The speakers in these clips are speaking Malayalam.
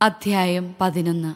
അധ്യായം പതിനൊന്ന്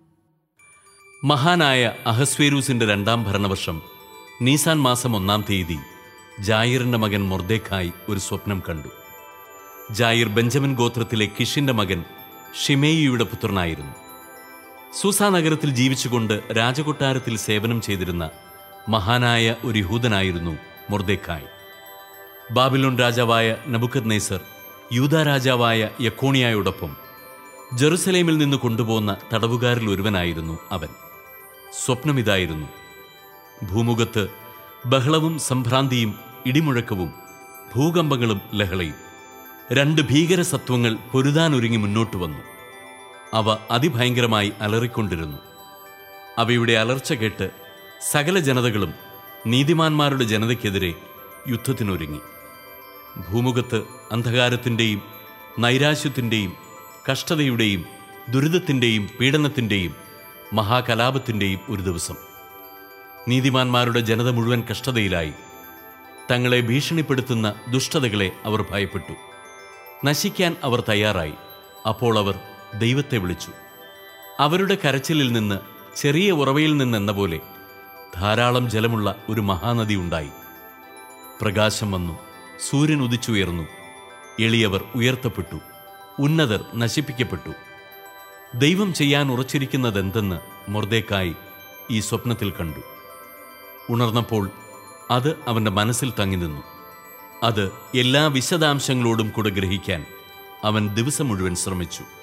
മഹാനായ അഹസ്വേരൂസിന്റെ രണ്ടാം ഭരണവർഷം നീസാൻ മാസം ഒന്നാം തീയതി ജായിറിന്റെ മകൻ മൊർദേഖായി ഒരു സ്വപ്നം കണ്ടു ജായിർ ബെഞ്ചമിൻ ഗോത്രത്തിലെ കിഷിന്റെ മകൻ ഷിമേയിയുടെ പുത്രനായിരുന്നു സൂസാ നഗരത്തിൽ ജീവിച്ചുകൊണ്ട് രാജകൊട്ടാരത്തിൽ സേവനം ചെയ്തിരുന്ന മഹാനായ ഒരു യഹൂദനായിരുന്നു മൊർദേഖായ് ബാബിലോൺ രാജാവായ നബുക്കദ് നെയ്സർ യൂത രാജാവായ യക്കോണിയായോടൊപ്പം ജെറുസലേമിൽ നിന്ന് കൊണ്ടുപോകുന്ന തടവുകാരിൽ ഒരുവനായിരുന്നു അവൻ സ്വപ്നമിതായിരുന്നു ഭൂമുഖത്ത് ബഹളവും സംഭ്രാന്തിയും ഇടിമുഴക്കവും ഭൂകമ്പങ്ങളും ലഹളയും രണ്ട് ഭീകരസത്വങ്ങൾ പൊരുതാനൊരുങ്ങി മുന്നോട്ട് വന്നു അവ അതിഭയങ്കരമായി അലറിക്കൊണ്ടിരുന്നു അവയുടെ അലർച്ച കേട്ട് സകല ജനതകളും നീതിമാന്മാരുടെ ജനതയ്ക്കെതിരെ യുദ്ധത്തിനൊരുങ്ങി ഭൂമുഖത്ത് അന്ധകാരത്തിൻ്റെയും നൈരാശ്യത്തിൻ്റെയും കഷ്ടതയുടെയും ദുരിതത്തിൻ്റെയും പീഡനത്തിൻ്റെയും മഹാകലാപത്തിൻ്റെയും ഒരു ദിവസം നീതിമാന്മാരുടെ ജനത മുഴുവൻ കഷ്ടതയിലായി തങ്ങളെ ഭീഷണിപ്പെടുത്തുന്ന ദുഷ്ടതകളെ അവർ ഭയപ്പെട്ടു നശിക്കാൻ അവർ തയ്യാറായി അപ്പോൾ അവർ ദൈവത്തെ വിളിച്ചു അവരുടെ കരച്ചിലിൽ നിന്ന് ചെറിയ ഉറവയിൽ നിന്നെന്ന പോലെ ധാരാളം ജലമുള്ള ഒരു മഹാനദി ഉണ്ടായി പ്രകാശം വന്നു സൂര്യൻ ഉദിച്ചുയർന്നു എളിയവർ ഉയർത്തപ്പെട്ടു ഉന്നതർ നശിപ്പിക്കപ്പെട്ടു ദൈവം ചെയ്യാൻ ഉറച്ചിരിക്കുന്നതെന്തെന്ന് മൊർദേക്കായി ഈ സ്വപ്നത്തിൽ കണ്ടു ഉണർന്നപ്പോൾ അത് അവന്റെ മനസ്സിൽ തങ്ങി നിന്നു അത് എല്ലാ വിശദാംശങ്ങളോടും കൂടെ ഗ്രഹിക്കാൻ അവൻ ദിവസം മുഴുവൻ ശ്രമിച്ചു